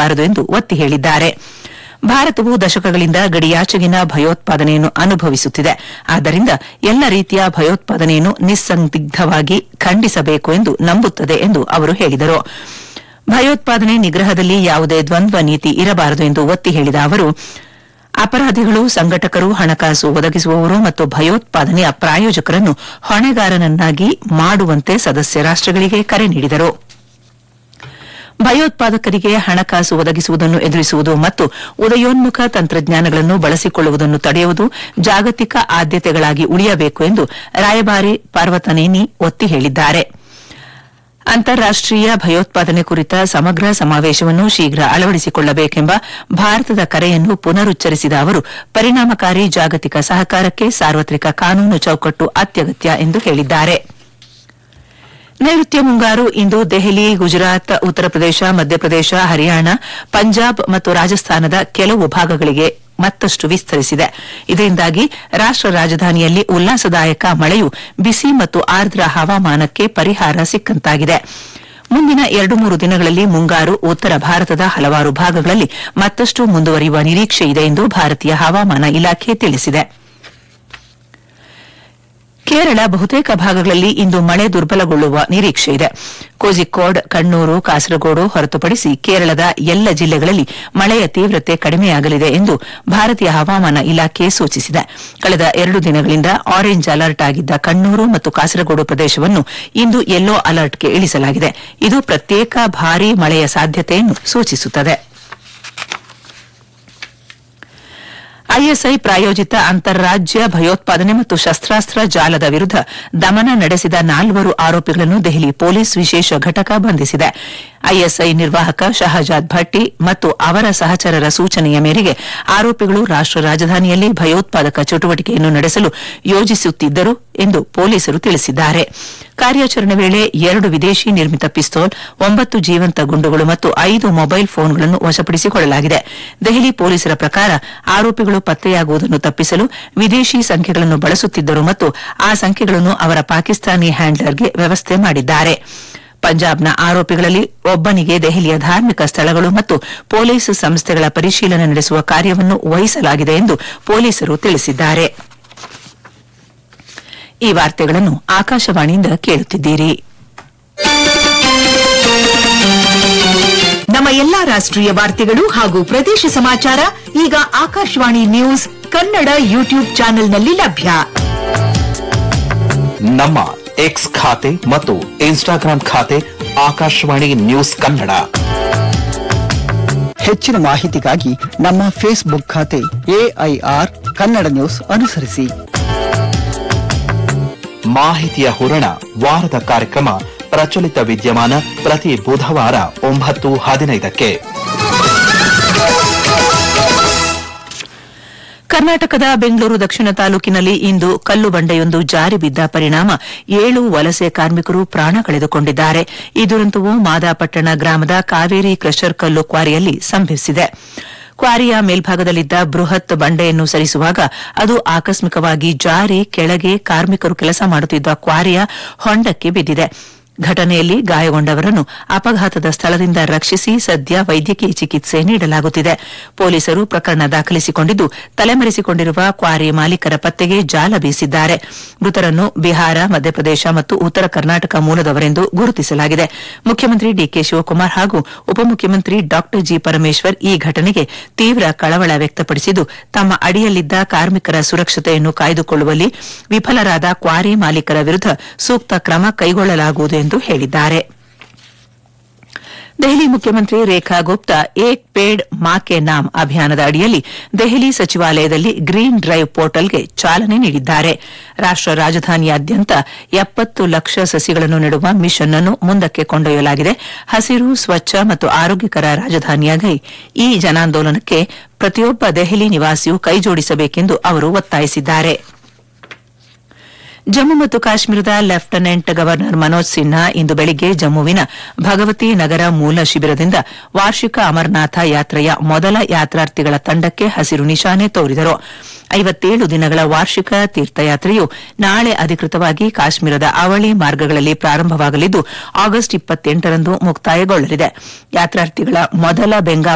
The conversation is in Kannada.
ಇರಬಾರದು ಎಂದು ಒತ್ತಿ ಹೇಳಿದ್ದಾರೆ ಭಾರತವು ದಶಕಗಳಿಂದ ಗಡಿಯಾಚೆಗಿನ ಭಯೋತ್ಪಾದನೆಯನ್ನು ಅನುಭವಿಸುತ್ತಿದೆ ಆದ್ದರಿಂದ ಎಲ್ಲ ರೀತಿಯ ಭಯೋತ್ಪಾದನೆಯನ್ನು ನಿಸ್ಸಂದಿಗ್ಧವಾಗಿ ಖಂಡಿಸಬೇಕು ಎಂದು ನಂಬುತ್ತದೆ ಎಂದು ಅವರು ಹೇಳಿದರು ಭಯೋತ್ಪಾದನೆ ನಿಗ್ರಹದಲ್ಲಿ ಯಾವುದೇ ದ್ವಂದ್ವ ನೀತಿ ಇರಬಾರದು ಎಂದು ಒತ್ತಿ ಹೇಳಿದ ಅವರು ಅಪರಾಧಿಗಳು ಸಂಘಟಕರು ಹಣಕಾಸು ಒದಗಿಸುವವರು ಮತ್ತು ಭಯೋತ್ಪಾದನೆಯ ಪ್ರಾಯೋಜಕರನ್ನು ಹೊಣೆಗಾರನನ್ನಾಗಿ ಮಾಡುವಂತೆ ಸದಸ್ಯ ರಾಷ್ಟಗಳಿಗೆ ಕರೆ ನೀಡಿದರು ಭಯೋತ್ಪಾದಕರಿಗೆ ಹಣಕಾಸು ಒದಗಿಸುವುದನ್ನು ಎದುರಿಸುವುದು ಮತ್ತು ಉದಯೋನ್ಮುಖ ತಂತ್ರಜ್ಞಾನಗಳನ್ನು ಬಳಸಿಕೊಳ್ಳುವುದನ್ನು ತಡೆಯುವುದು ಜಾಗತಿಕ ಆದ್ಯತೆಗಳಾಗಿ ಉಳಿಯಬೇಕು ಎಂದು ರಾಯಭಾರಿ ಪರ್ವತನೇನಿ ಒತ್ತಿ ಹೇಳಿದ್ದಾರೆ ಅಂತಾರಾಷ್ಟೀಯ ಭಯೋತ್ಪಾದನೆ ಕುರಿತ ಸಮಗ್ರ ಸಮಾವೇಶವನ್ನು ಶೀಘ್ರ ಅಳವಡಿಸಿಕೊಳ್ಳಬೇಕೆಂಬ ಭಾರತದ ಕರೆಯನ್ನು ಪುನರುಚ್ಚರಿಸಿದ ಅವರು ಪರಿಣಾಮಕಾರಿ ಜಾಗತಿಕ ಸಹಕಾರಕ್ಕೆ ಸಾರ್ವತ್ರಿಕ ಕಾನೂನು ಚೌಕಟ್ಟು ಅತ್ಯಗತ್ಯ ಎಂದು ಹೇಳಿದ್ದಾರೆ ನೈಋತ್ಯ ಮುಂಗಾರು ಇಂದು ದೆಹಲಿ ಗುಜರಾತ್ ಉತ್ತರ ಪ್ರದೇಶ ಮಧ್ಯಪ್ರದೇಶ ಹರಿಯಾಣ ಪಂಜಾಬ್ ಮತ್ತು ರಾಜಸ್ಥಾನದ ಕೆಲವು ಭಾಗಗಳಿಗೆ ಮತ್ತಷ್ಟು ವಿಸ್ತರಿಸಿದೆ ಇದರಿಂದಾಗಿ ರಾಷ್ಟ ರಾಜಧಾನಿಯಲ್ಲಿ ಉಲ್ಲಾಸದಾಯಕ ಮಳೆಯು ಬಿಸಿ ಮತ್ತು ಆರ್ದ್ರ ಹವಾಮಾನಕ್ಕೆ ಪರಿಹಾರ ಸಿಕ್ಕಂತಾಗಿದೆ ಮುಂದಿನ ಎರಡು ಮೂರು ದಿನಗಳಲ್ಲಿ ಮುಂಗಾರು ಉತ್ತರ ಭಾರತದ ಹಲವಾರು ಭಾಗಗಳಲ್ಲಿ ಮತ್ತಷ್ಟು ಮುಂದುವರಿಯುವ ನಿರೀಕ್ಷೆ ಇದೆ ಎಂದು ಭಾರತೀಯ ಹವಾಮಾನ ಇಲಾಖೆ ತಿಳಿಸಿದೆ ಕೇರಳ ಬಹುತೇಕ ಭಾಗಗಳಲ್ಲಿ ಇಂದು ಮಳೆ ದುರ್ಬಲಗೊಳ್ಳುವ ನಿರೀಕ್ಷೆ ಇದೆ ಕೋಜಿಕೋಡ್ ಕಣ್ಣೂರು ಕಾಸರಗೋಡು ಹೊರತುಪಡಿಸಿ ಕೇರಳದ ಎಲ್ಲ ಜಿಲ್ಲೆಗಳಲ್ಲಿ ಮಳೆಯ ತೀವ್ರತೆ ಕಡಿಮೆಯಾಗಲಿದೆ ಎಂದು ಭಾರತೀಯ ಹವಾಮಾನ ಇಲಾಖೆ ಸೂಚಿಸಿದೆ ಕಳೆದ ಎರಡು ದಿನಗಳಿಂದ ಆರೆಂಜ್ ಅಲರ್ಟ್ ಆಗಿದ್ದ ಕಣ್ಣೂರು ಮತ್ತು ಕಾಸರಗೋಡು ಪ್ರದೇಶವನ್ನು ಇಂದು ಯೆಲ್ಲೋ ಅಲರ್ಟ್ಗೆ ಇಳಿಸಲಾಗಿದೆ ಇದು ಪ್ರತ್ಯೇಕ ಭಾರೀ ಮಳೆಯ ಸಾಧ್ಯತೆಯನ್ನು ಸೂಚಿಸುತ್ತದೆ ಐಎಸ್ಐ ಪ್ರಾಯೋಜಿತ ಅಂತಾರಾಜ್ಯ ಭಯೋತ್ಪಾದನೆ ಮತ್ತು ಶಸ್ತ್ರಾಸ್ತ್ರ ಜಾಲದ ವಿರುದ್ದ ದಮನ ನಡೆಸಿದ ನಾಲ್ವರು ಆರೋಪಿಗಳನ್ನು ದೆಹಲಿ ಪೊಲೀಸ್ ವಿಶೇಷ ಘಟಕ ಬಂಧಿಸಿದೆ ಐಎಸ್ಐ ನಿರ್ವಾಹಕ ಶಹಜಾದ್ ಭಟ್ಟಿ ಮತ್ತು ಅವರ ಸಹಚರರ ಸೂಚನೆಯ ಮೇರೆಗೆ ಆರೋಪಿಗಳು ರಾಷ್ಟ ರಾಜಧಾನಿಯಲ್ಲಿ ಭಯೋತ್ಪಾದಕ ಚಟುವಟಿಕೆಯನ್ನು ನಡೆಸಲು ಯೋಜಿಸುತ್ತಿದ್ದರು ಎಂದು ಪೊಲೀಸರು ತಿಳಿಸಿದ್ದಾರೆ ಕಾರ್ಯಾಚರಣೆ ವೇಳೆ ಎರಡು ವಿದೇಶಿ ನಿರ್ಮಿತ ಪಿಸ್ತೂಲ್ ಒಂಬತ್ತು ಜೀವಂತ ಗುಂಡುಗಳು ಮತ್ತು ಐದು ಮೊಬೈಲ್ ಫೋನ್ಗಳನ್ನು ವಶಪಡಿಸಿಕೊಳ್ಳಲಾಗಿದೆ ದೆಹಲಿ ಪೊಲೀಸರ ಪ್ರಕಾರ ಆರೋಪಿಗಳು ಪತ್ತೆಯಾಗುವುದನ್ನು ತಪ್ಪಿಸಲು ವಿದೇಶಿ ಸಂಖ್ಯೆಗಳನ್ನು ಬಳಸುತ್ತಿದ್ದರು ಮತ್ತು ಆ ಸಂಖ್ಯೆಗಳನ್ನು ಅವರ ಪಾಕಿಸ್ತಾನಿ ಹ್ಯಾಂಡ್ಲರ್ಗೆ ವ್ಯವಸ್ಥೆ ಮಾಡಿದ್ದಾರೆ ಪಂಜಾಬ್ನ ಆರೋಪಿಗಳಲ್ಲಿ ಒಬ್ಬನಿಗೆ ದೆಹಲಿಯ ಧಾರ್ಮಿಕ ಸ್ಥಳಗಳು ಮತ್ತು ಪೊಲೀಸ್ ಸಂಸ್ಥೆಗಳ ಪರಿಶೀಲನೆ ನಡೆಸುವ ಕಾರ್ಯವನ್ನು ವಹಿಸಲಾಗಿದೆ ಎಂದು ಪೊಲೀಸರು ತಿಳಿಸಿದ್ದಾರೆ ಈ ವಾರ್ತೆಗಳನ್ನು ಆಕಾಶವಾಣಿಯಿಂದ ಕೇಳುತ್ತಿದ್ದೀರಿ ನಮ್ಮ ಎಲ್ಲಾ ರಾಷ್ಟ್ರೀಯ ವಾರ್ತೆಗಳು ಹಾಗೂ ಪ್ರದೇಶ ಸಮಾಚಾರ ಈಗ ಆಕಾಶವಾಣಿ ನ್ಯೂಸ್ ಕನ್ನಡ ಯೂಟ್ಯೂಬ್ ಚಾನೆಲ್ನಲ್ಲಿ ಲಭ್ಯ ನಮ್ಮ ಎಕ್ಸ್ ಖಾತೆ ಮತ್ತು ಇನ್ಸ್ಟಾಗ್ರಾಂ ಖಾತೆ ಆಕಾಶವಾಣಿ ನ್ಯೂಸ್ ಕನ್ನಡ ಹೆಚ್ಚಿನ ಮಾಹಿತಿಗಾಗಿ ನಮ್ಮ ಫೇಸ್ಬುಕ್ ಖಾತೆ ಎಐಆರ್ ಕನ್ನಡ ನ್ಯೂಸ್ ಅನುಸರಿಸಿ ಮಾಹಿತಿಯ ಹೂರಣ ವಾರದ ಕಾರ್ಯಕ್ರಮ ಪ್ರಚಲಿತ ವಿದ್ಯಮಾನ ಪ್ರತಿ ಬುಧವಾರ ಒಂಬತ್ತು ಹದಿನೈದಕ್ಕೆ ಕರ್ನಾಟಕದ ಬೆಂಗಳೂರು ದಕ್ಷಿಣ ತಾಲೂಕಿನಲ್ಲಿ ಇಂದು ಕಲ್ಲು ಬಂಡೆಯೊಂದು ಜಾರಿ ಬಿದ್ದ ಪರಿಣಾಮ ಏಳು ವಲಸೆ ಕಾರ್ಮಿಕರು ಪ್ರಾಣ ಕಳೆದುಕೊಂಡಿದ್ದಾರೆ ಈ ದುರಂತವು ಮಾದಾಪಟ್ಟಣ ಗ್ರಾಮದ ಕಾವೇರಿ ಕ್ರಷರ್ ಕಲ್ಲು ಕ್ವಾರಿಯಲ್ಲಿ ಸಂಭವಿಸಿದೆ ಕ್ವಾರಿಯ ಮೇಲ್ಭಾಗದಲ್ಲಿದ್ದ ಬೃಹತ್ ಬಂಡೆಯನ್ನು ಸರಿಸುವಾಗ ಅದು ಆಕಸ್ಮಿಕವಾಗಿ ಜಾರಿ ಕೆಳಗೆ ಕಾರ್ಮಿಕರು ಕೆಲಸ ಮಾಡುತ್ತಿದ್ದ ಕ್ವಾರಿಯ ಹೊಂಡಕ್ಕೆ ಬಿದ್ದಿದೆ ಘಟನೆಯಲ್ಲಿ ಗಾಯಗೊಂಡವರನ್ನು ಅಪಘಾತದ ಸ್ಥಳದಿಂದ ರಕ್ಷಿಸಿ ಸದ್ಯ ವೈದ್ಯಕೀಯ ಚಿಕಿತ್ಸೆ ನೀಡಲಾಗುತ್ತಿದೆ ಪೊಲೀಸರು ಪ್ರಕರಣ ದಾಖಲಿಸಿಕೊಂಡಿದ್ದು ತಲೆಮರೆಸಿಕೊಂಡಿರುವ ಕ್ವಾರಿ ಮಾಲೀಕರ ಪತ್ತೆಗೆ ಜಾಲ ಬೀಸಿದ್ದಾರೆ ಮೃತರನ್ನು ಬಿಹಾರ ಮಧ್ಯಪ್ರದೇಶ ಮತ್ತು ಉತ್ತರ ಕರ್ನಾಟಕ ಮೂಲದವರೆಂದು ಗುರುತಿಸಲಾಗಿದೆ ಮುಖ್ಯಮಂತ್ರಿ ಡಿಕೆ ಶಿವಕುಮಾರ್ ಹಾಗೂ ಉಪಮುಖ್ಯಮಂತ್ರಿ ಡಾ ಜಿ ಪರಮೇಶ್ವರ್ ಈ ಘಟನೆಗೆ ತೀವ್ರ ಕಳವಳ ವ್ಯಕ್ತಪಡಿಸಿದ್ದು ತಮ್ಮ ಅಡಿಯಲ್ಲಿದ್ದ ಕಾರ್ಮಿಕರ ಸುರಕ್ಷತೆಯನ್ನು ಕಾಯ್ದುಕೊಳ್ಳುವಲ್ಲಿ ವಿಫಲರಾದ ಕ್ವಾರಿ ಮಾಲೀಕರ ವಿರುದ್ದ ಸೂಕ್ತ ಕ್ರಮ ಕೈಗೊಳ್ಳಲಾಗುವುದು ಎಂದು ಹೇಳಿದ್ದಾರೆ ದೆಹಲಿ ಮುಖ್ಯಮಂತ್ರಿ ರೇಖಾ ಗುಪ್ತಾ ಏಕ್ ಪೇಡ್ ಮಾ ಕೆ ನಾಮ್ ಅಭಿಯಾನದ ಅಡಿಯಲ್ಲಿ ದೆಹಲಿ ಸಚಿವಾಲಯದಲ್ಲಿ ಗ್ರೀನ್ ಡ್ರೈವ್ ಪೋರ್ಟಲ್ಗೆ ಚಾಲನೆ ನೀಡಿದ್ದಾರೆ ರಾಷ್ಟ ರಾಜಧಾನಿಯಾದ್ಯಂತ ಎಪ್ಪತ್ತು ಲಕ್ಷ ಸಸಿಗಳನ್ನು ನೆಡುವ ಮಿಷನ್ ಅನ್ನು ಮುಂದಕ್ಕೆ ಕೊಂಡೊಯ್ಯಲಾಗಿದೆ ಹಸಿರು ಸ್ವಚ್ಛ ಮತ್ತು ಆರೋಗ್ಯಕರ ರಾಜಧಾನಿಯಾಗಿ ಈ ಜನಾಂದೋಲನಕ್ಕೆ ಪ್ರತಿಯೊಬ್ಬ ದೆಹಲಿ ನಿವಾಸಿಯೂ ಕೈಜೋಡಿಸಬೇಕೆಂದು ಅವರು ಒತ್ತಾಯಿಸಿದ್ದಾರೆ ಜಮ್ಮು ಮತ್ತು ಕಾಶ್ಮೀರದ ಲೆಫ್ಟಿನೆಂಟ್ ಗವರ್ನರ್ ಮನೋಜ್ ಸಿನ್ಹಾ ಇಂದು ಬೆಳಿಗ್ಗೆ ಜಮ್ಮುವಿನ ಭಗವತಿ ನಗರ ಮೂಲ ಶಿಬಿರದಿಂದ ವಾರ್ಷಿಕ ಅಮರನಾಥ ಯಾತ್ರೆಯ ಮೊದಲ ಯಾತ್ರಾರ್ಥಿಗಳ ತಂಡಕ್ಕೆ ಹಸಿರು ನಿಶಾನೆ ತೋರಿದರು ಐವತ್ತೇಳು ದಿನಗಳ ವಾರ್ಷಿಕ ತೀರ್ಥಯಾತ್ರೆಯು ನಾಳೆ ಅಧಿಕೃತವಾಗಿ ಕಾಶ್ಮೀರದ ಅವಳಿ ಮಾರ್ಗಗಳಲ್ಲಿ ಪ್ರಾರಂಭವಾಗಲಿದ್ದು ಆಗಸ್ಟ್ ಇಪ್ಪತ್ತೆಂಟರಂದು ಮುಕ್ತಾಯಗೊಳ್ಳಲಿದೆ ಯಾತ್ರಾರ್ಥಿಗಳ ಮೊದಲ ಬೆಂಗಾವಲು